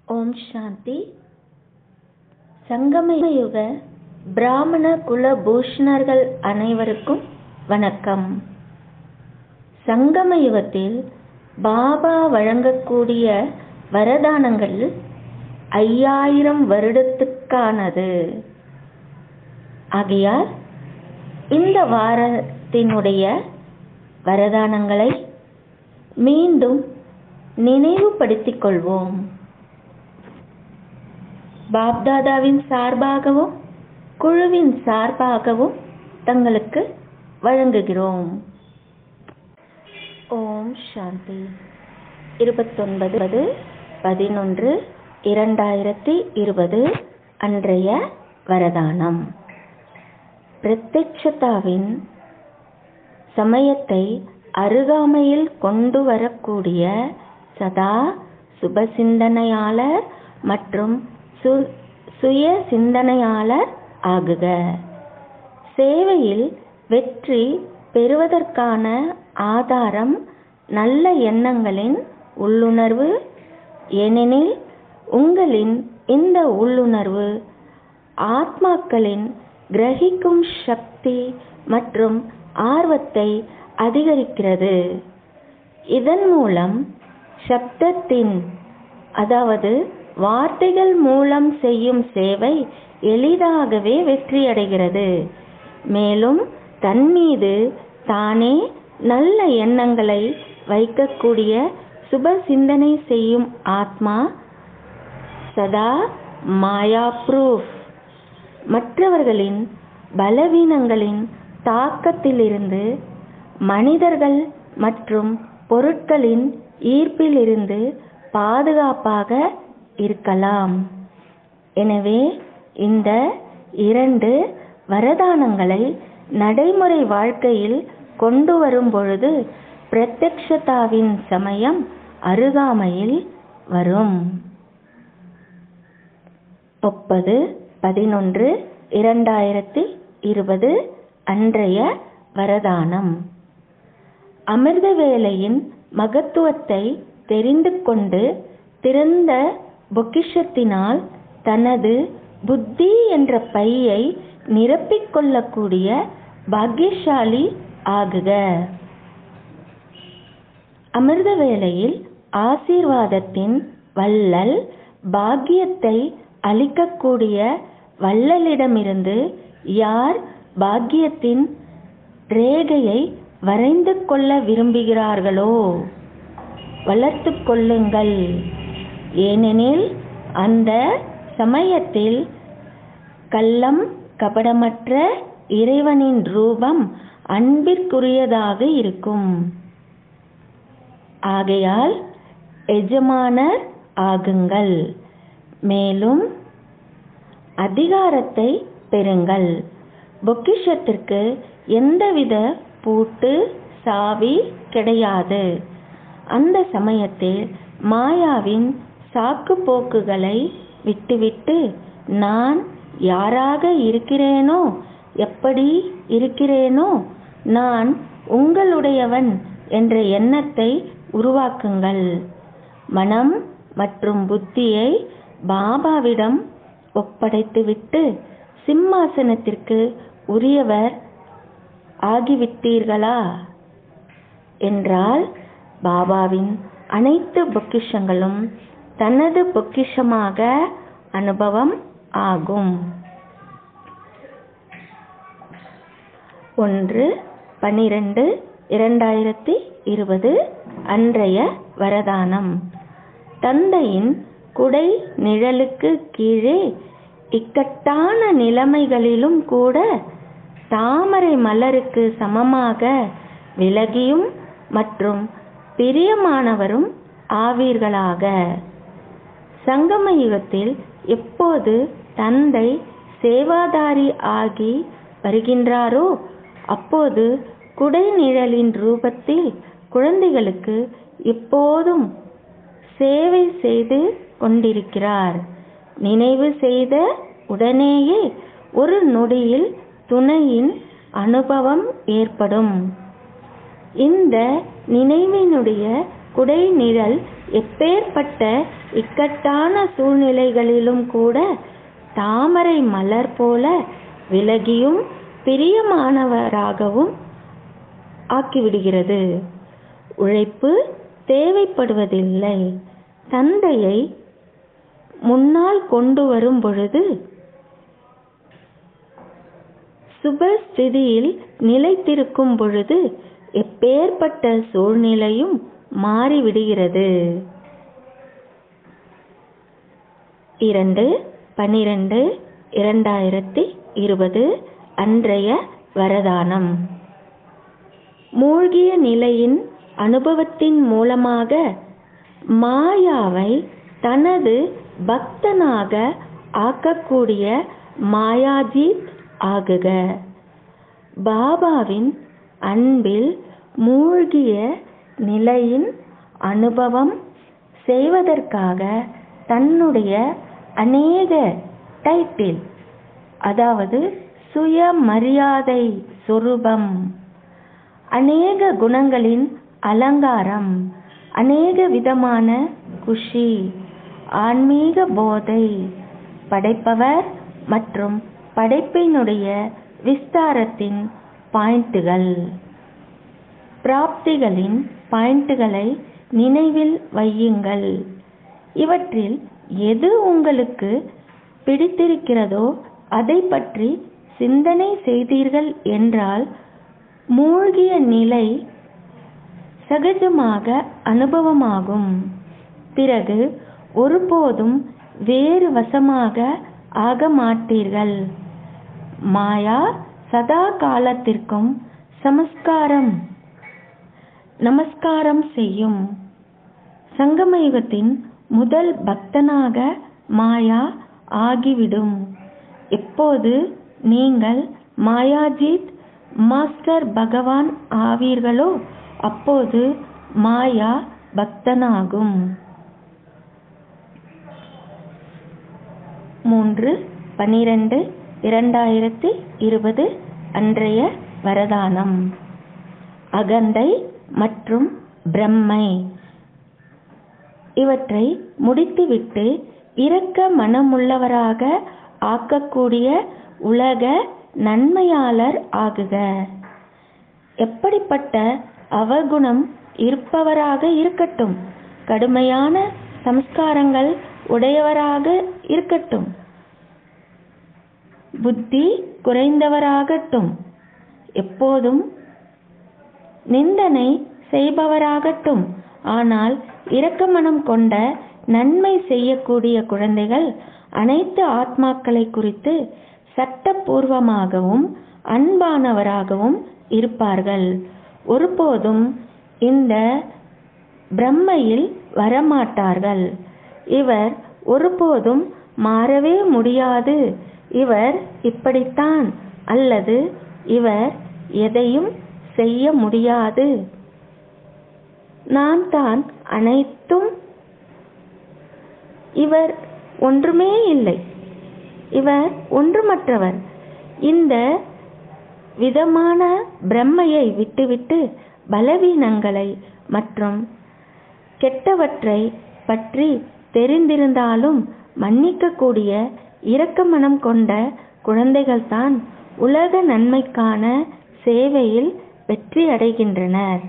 ஓம் சாந்தி சங்கமயுக பிராமண குல பூஷணர்கள் அனைவருக்கும் வணக்கம் சங்கமயுகத்தில் பாபா வழங்கக்கூடிய வரதானங்கள் ஐயாயிரம் வருடத்துக்கானது ஆகையால் இந்த வாரத்தினுடைய வரதானங்களை மீண்டும் நினைவுபடுத்திக் கொள்வோம் பாப்தாதாவின் சார்பாகவும் குழுவின் சார்பாகவும் தங்களுக்கு வழங்குகிறோம் ஓம் சாந்தி இருபத்தொன்பது பதினொன்று இரண்டாயிரத்தி இருபது அன்றைய வரதானம் பிரத்யட்சதாவின் சமயத்தை அருகாமையில் கொண்டு வரக்கூடிய சதா சுபசிந்தனையாளர் மற்றும் சு சுய சிந்தனையாளர் ஆகுக சேவையில் வெற்றி பெறுவதற்கான ஆதாரம் நல்ல எண்ணங்களின் உள்ளுணர்வு ஏனெனில் உங்களின் இந்த உள்ளுணர்வு ஆத்மாக்களின் கிரகிக்கும் சக்தி மற்றும் ஆர்வத்தை அதிகரிக்கிறது இதன் மூலம் சப்தத்தின் அதாவது வார்த்தைகள் மூலம் செய்யும் சேவை எளிதாகவே வெற்றியடைகிறது மேலும் தன் மீது தானே நல்ல எண்ணங்களை வைக்கக்கூடிய சுப சிந்தனை செய்யும் ஆத்மா சதா மாயா ப்ரூஃப் மற்றவர்களின் பலவீனங்களின் தாக்கத்திலிருந்து மனிதர்கள் மற்றும் பொருட்களின் ஈர்ப்பிலிருந்து பாதுகாப்பாக இருக்கலாம் எனவே இந்த இரண்டு வரதானங்களை நடைமுறை வாழ்க்கையில் கொண்டு வரும் பொழுது பிரத்யக்ஷதாவின் சமயம் அருகாமையில் வரும் முப்பது பதினொன்று இரண்டாயிரத்தி இருபது அன்றைய வரதானம் அமிர்த வேலையின் மகத்துவத்தை தெரிந்து கொண்டு திறந்த பொக்கிஷத்தினால் தனது புத்தி என்ற பையை நிரப்பிக் கொள்ளக்கூடிய பாக்கியசாலி ஆகுக அமிர்த வேளையில் ஆசீர்வாதத்தின் வள்ளல் பாக்கியத்தை அளிக்கக்கூடிய வள்ளலிடமிருந்து யார் பாக்கியத்தின் ரேகையை வரைந்து கொள்ள விரும்புகிறார்களோ வளர்த்து கொள்ளுங்கள் ஏனெனில் அந்த சமயத்தில் கள்ளம் கபடமற்ற இறைவனின் ரூபம் அன்பிற்குரியதாக இருக்கும் ஆகையால் எஜமானர் ஆகுங்கள் மேலும் அதிகாரத்தை பெறுங்கள் பொக்கிஷத்திற்கு எந்தவித பூட்டு சாவி கிடையாது அந்த சமயத்தில் மாயாவின் சாக்கு போக்குகளை விட்டுவிட்டு நான் யாராக இருக்கிறேனோ எப்படி இருக்கிறேனோ நான் உங்களுடையவன் என்ற எண்ணத்தை உருவாக்குங்கள் மனம் மற்றும் புத்தியை பாபாவிடம் ஒப்படைத்துவிட்டு சிம்மாசனத்திற்கு உரியவர் ஆகிவிட்டீர்களா என்றால் பாபாவின் அனைத்து பொக்கிஷங்களும் தனது பொக்கிஷமாக அனுபவம் ஆகும் ஒன்று பனிரெண்டு இரண்டாயிரத்தி இருபது அன்றைய வரதானம் தந்தையின் குடை நிழலுக்கு கீழே இக்கட்டான நிலைமைகளிலும் கூட தாமரை மலருக்கு சமமாக விலகியும் மற்றும் பிரியமானவரும் ஆவீர்களாக சங்கம யுகத்தில் எப்போது தந்தை சேவாதாரி ஆகி வருகின்றாரோ அப்போது குடைநிழலின் ரூபத்தில் குழந்தைகளுக்கு எப்போதும் சேவை செய்து கொண்டிருக்கிறார் நினைவு செய்த உடனேயே ஒரு நொடியில் துணையின் அனுபவம் ஏற்படும் இந்த நினைவினுடைய குடை நிழல் எப்பேற்பட்ட இக்கட்டான சூழ்நிலைகளிலும் கூட தாமரை மலர் போல விலகியும் பிரியமானவராகவும் ஆக்கிவிடுகிறது உழைப்பு தேவைப்படுவதில்லை தந்தையை முன்னால் கொண்டு வரும் பொழுது சுபஸ்திதியில் நிலைத்திருக்கும் பொழுது எப்பேற்பட்ட சூழ்நிலையும் மாறிவிடுகிறது இரண்டு பனிரெண்டு இரண்டாயிரத்தி இருபது அன்றைய வரதானம் மூழ்கிய நிலையின் அனுபவத்தின் மூலமாக மாயாவை தனது பக்தனாக ஆக்கக்கூடிய மாயாஜித் ஆகுக பாபாவின் அன்பில் மூழ்கிய நிலையின் அனுபவம் செய்வதற்காக தன்னுடைய அநேக டைட்டில் அதாவது சுயமரியாதை சொரூபம் அநேக குணங்களின் அலங்காரம் அநேக விதமான குஷி ஆன்மீக போதை படைப்பவர் மற்றும் படைப்பினுடைய விஸ்தாரத்தின் பாயிண்ட்டுகள் பிராப்திகளின் பாயிண்ட்டுகளை நினைவில் வையுங்கள் இவற்றில் எது உங்களுக்கு பிடித்திருக்கிறதோ அதை பற்றி சிந்தனை செய்தீர்கள் என்றால் மூழ்கிய நிலை சகஜமாக அனுபவமாகும் பிறகு ஒருபோதும் வேறு வசமாக ஆக மாட்டீர்கள் மாயா சதா காலத்திற்கும் சமஸ்காரம் நமஸ்காரம் செய்யும் சங்கமயுகத்தின் முதல் பக்தனாக மாயா ஆகிவிடும் எப்போது நீங்கள் மாயாஜித் மாஸ்டர் பகவான் ஆவீர்களோ அப்போது மாயா பக்தனாகும் மூன்று பனிரெண்டு இரண்டாயிரத்தி இருபது அன்றைய வரதானம் அகந்தை மற்றும் பிரம்மை இவற்றை முடித்துவிட்டு இரக்க மனமுள்ளவராக ஆக்கக்கூடிய உலக நன்மையாளர் ஆகுக எப்படிப்பட்ட அவகுணம் இருப்பவராக இருக்கட்டும் கடுமையான சம்ஸ்காரங்கள் உடையவராக இருக்கட்டும் புத்தி குறைந்தவராகட்டும் எப்போதும் நிந்தனை செய்பவராகட்டும் ஆனால் இரக்கமனம் கொண்ட நன்மை செய்யக்கூடிய குழந்தைகள் அனைத்து ஆத்மாக்களை குறித்து சட்டபூர்வமாகவும் அன்பானவராகவும் இருப்பார்கள் ஒருபோதும் இந்த பிரம்மையில் வரமாட்டார்கள் இவர் ஒருபோதும் மாறவே முடியாது இவர் இப்படித்தான் அல்லது இவர் எதையும் செய்ய முடியாது நான் தான் அனைத்தும் இவர் ஒன்றுமே இல்லை இவர் ஒன்றுமற்றவர் இந்த விதமான பிரம்மையை விட்டுவிட்டு பலவீனங்களை மற்றும் கெட்டவற்றை பற்றி தெரிந்திருந்தாலும் மன்னிக்கக்கூடிய இரக்க மனம் கொண்ட குழந்தைகள்தான் உலக நன்மைக்கான சேவையில் வெற்றி அடைகின்றனர்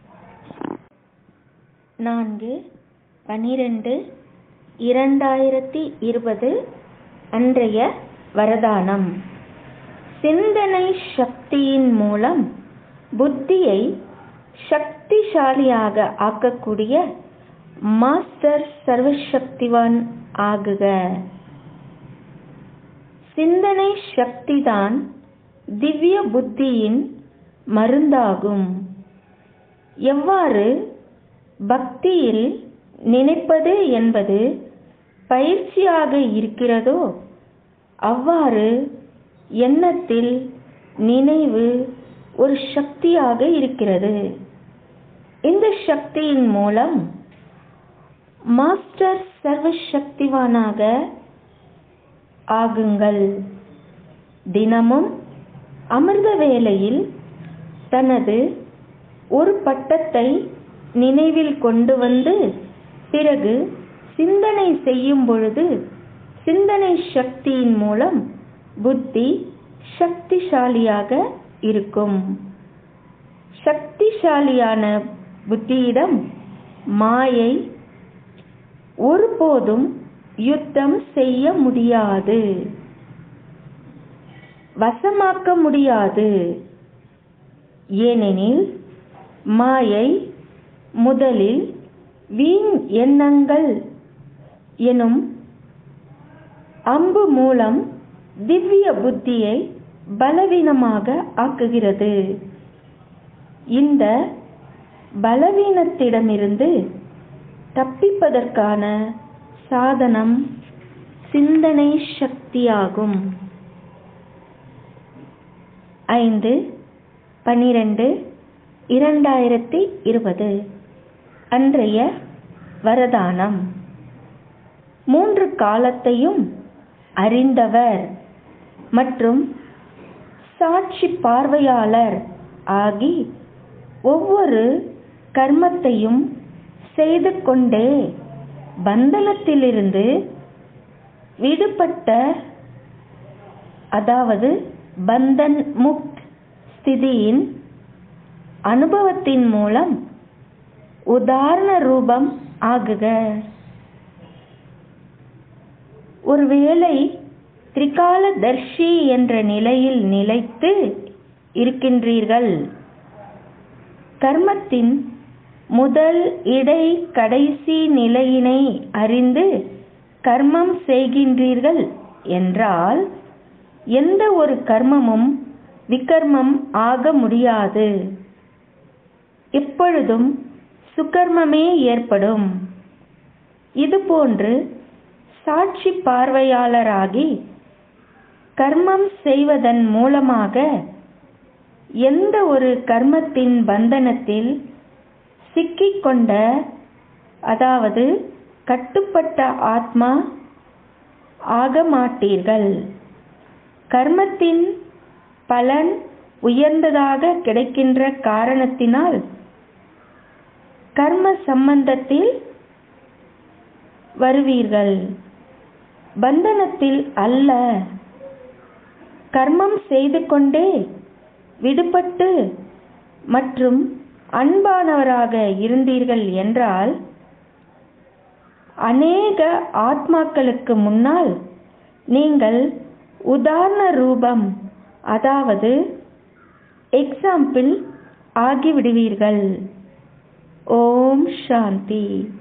நான்கு பனிரெண்டு இரண்டாயிரத்தி இருபது அன்றைய வரதானம் சிந்தனை சக்தியின் மூலம் புத்தியை சக்திசாலியாக ஆக்கக்கூடிய மாஸ்டர் சர்வசக்திவான் ஆகுக சிந்தனை சக்திதான் திவ்ய புத்தியின் மருந்தாகும் எவ்வாறு பக்தியில் நினைப்பது என்பது பயிற்சியாக இருக்கிறதோ அவ்வாறு எண்ணத்தில் நினைவு ஒரு சக்தியாக இருக்கிறது இந்த சக்தியின் மூலம் மாஸ்டர் சர்வசக்திவானாக ஆகுங்கள் தினமும் அமிர்த வேளையில் தனது ஒரு பட்டத்தை நினைவில் கொண்டு வந்து பிறகு சிந்தனை செய்யும் பொழுது சிந்தனை சக்தியின் மூலம் புத்தி சக்திசாலியாக இருக்கும் சக்திசாலியான புத்தியிடம் மாயை ஒருபோதும் யுத்தம் செய்ய முடியாது வசமாக்க முடியாது ஏனெனில் மாயை முதலில் வீண் எண்ணங்கள் எனும் அம்பு மூலம் திவ்ய புத்தியை பலவீனமாக ஆக்குகிறது இந்த பலவீனத்திடமிருந்து தப்பிப்பதற்கான சாதனம் சிந்தனை சக்தியாகும் ஐந்து பனிரெண்டு இரண்டாயிரத்தி இருபது அன்றைய வரதானம் மூன்று காலத்தையும் அறிந்தவர் மற்றும் சாட்சி பார்வையாளர் ஆகி ஒவ்வொரு கர்மத்தையும் செய்து கொண்டே பந்தனத்திலிருந்து விடுபட்ட அதாவது பந்தன் முக்த் ஸ்திதியின் அனுபவத்தின் மூலம் உதாரண ரூபம் ஆகுக ஒருவேளை திரிகாலதர்ஷி என்ற நிலையில் நிலைத்து இருக்கின்றீர்கள் கர்மத்தின் முதல் இடை கடைசி நிலையினை அறிந்து கர்மம் செய்கின்றீர்கள் என்றால் எந்த ஒரு கர்மமும் விகர்மம் ஆக முடியாது எப்பொழுதும் சுகர்மமே ஏற்படும் இதுபோன்று சாட்சி பார்வையாளராகி கர்மம் செய்வதன் மூலமாக எந்த ஒரு கர்மத்தின் பந்தனத்தில் சிக்கிக்கொண்ட அதாவது கட்டுப்பட்ட ஆத்மா ஆக மாட்டீர்கள் கர்மத்தின் பலன் உயர்ந்ததாக கிடைக்கின்ற காரணத்தினால் கர்ம சம்பந்தத்தில் வருவீர்கள் பந்தனத்தில் அல்ல கர்மம் செய்து கொண்டே விடுபட்டு மற்றும் அன்பானவராக இருந்தீர்கள் என்றால் அநேக ஆத்மாக்களுக்கு முன்னால் நீங்கள் உதாரண ரூபம் அதாவது எக்ஸாம்பிள் ஆகிவிடுவீர்கள் ஓம் சாந்தி